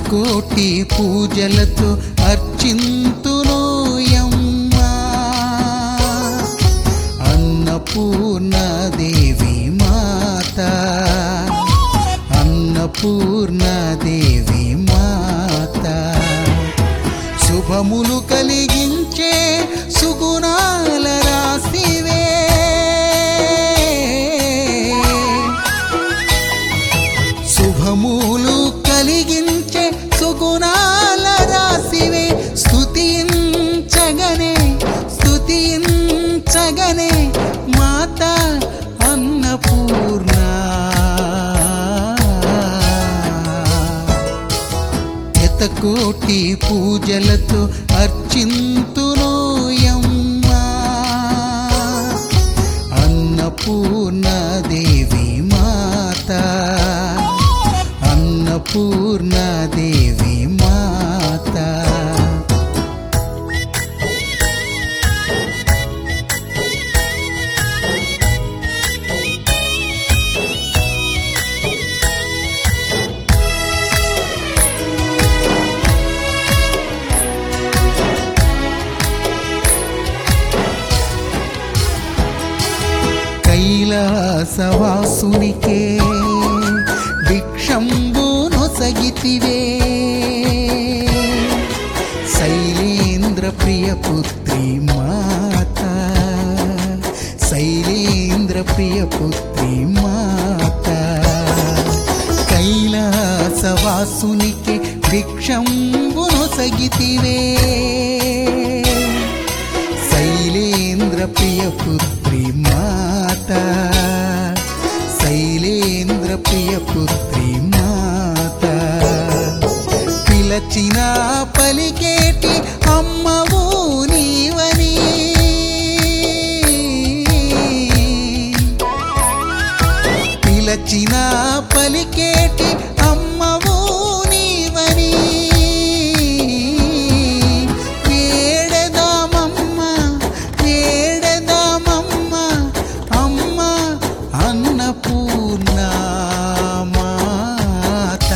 శతకోటి పూజలతో అర్చింతును యమ్మా అన్నపూర్ణాదేవి మాత అన్నపూర్ణాదేవి మాత శుభములు కలిగించే సుగుణాల రాశివే శుభములు కలిగించే సుగుణాల రాశివే స్తుతించగనే స్తుతించగనే మాత అన్నపూర్ణ ఎతకోటి పూజలతో అర్చింతును యమ్మా అన్నపూర్ణాదేవి మాత అన్నపూర్ణాదేవి మాత కైలాసవాసునికే భిక్షంబును సగితివే శైలేంద్ర ప్రియ పుత్రి మాత శైలేంద్ర ప్రియ పుత్రి మాత కైలాసవాసునికి భిక్షంబును సగితివే శైలేంద్ర ప్రియ పుత్రి మాత శైలేంద్ర ప్రియ పుత్రి మాత పిలచిన పలికేటి అమ్మవు నీవని పిలచిన పలికేటి అమ్మవు నీవని వేడదామమ్మ వేడదామమ్మ అమ్మ అన్నపూర్ణ మాత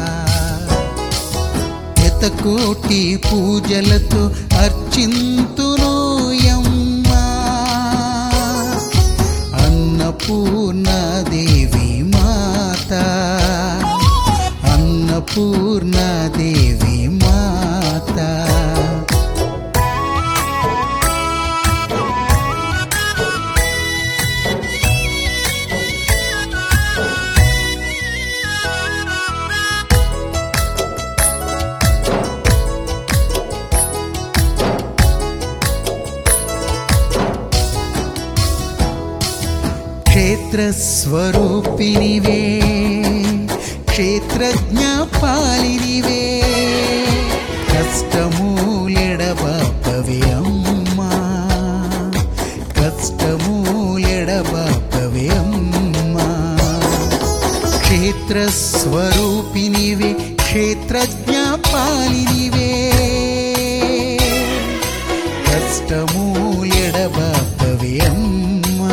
ఎతకోటి పూజలతో అర్చింతును యమ్మా అన్నపూర్ణాదేవి మాత అన్నపూర్ణాదేవి మాత క్షేత్రస్వరూపినివే క్షేత్రజ్ఞ పాలినివే కష్టమూలెడబాపవే అమ్మా కష్టమూలెడబాపవే అమ్మా క్షేత్రస్వరూపినివే క్షేత్రజ్ఞ పాలినివే కష్టమూలెడబాపవే అమ్మా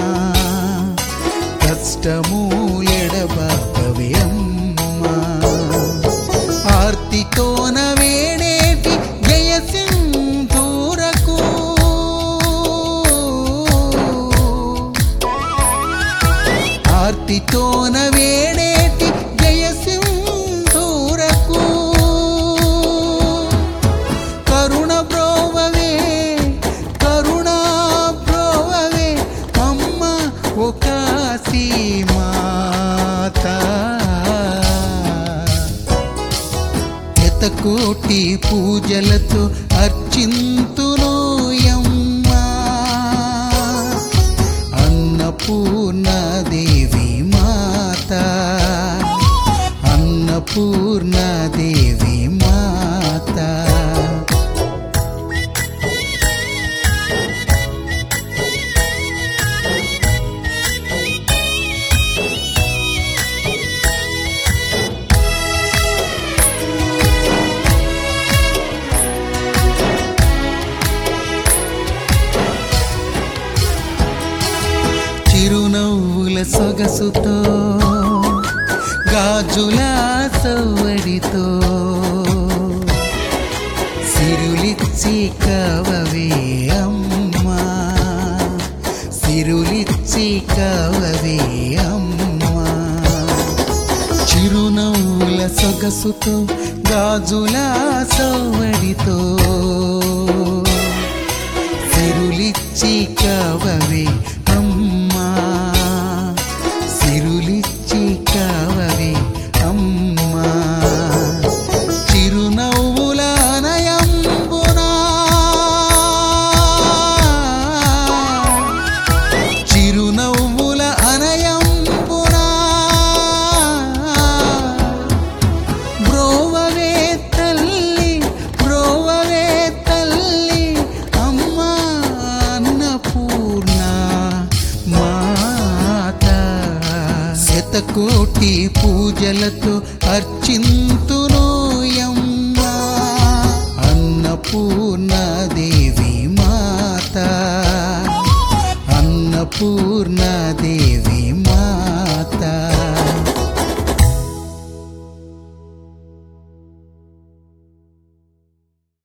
కష్టమూలెడబాపవే అమ్మా ఆర్తితోన వేడేటి జయ సింధూరకు ఆర్తితోన వేడేటి జయ సింధూరకు కరుణ బ్రోవవే కరుణ బ్రోవవే అమ్మ ఒక మాత ఎతకోటి పూజలతో అర్చింతును యమ్మా అన్నపూర్ణాదేవి మాత అన్నపూర్ణాదేవి మాత చిరునవ్వుల సొగసుతో గాజుల సవ్వడితో సిరులిచ్చి కవవే అమ్మా సిరులిచ్చి కవవే అమ్మా చిరునవ్వుల సొగసుతో గాజుల సవడితో సిరులిచ్చి కవవే అమ్మా సిరులిచ్చి కవవే అమ్మా చిరునవ్వుల నయంబునా చిరునవ్వుల అనయంబునా బ్రోవవే తల్లి బ్రోవవే తల్లి అమ్మా అన్నపూర్ణ మాత శతకోటి పూజలతో అర్చింతునోయమ్మా అన్నపూర్ణ దేవి మాత అన్నపూర్ణ దేవి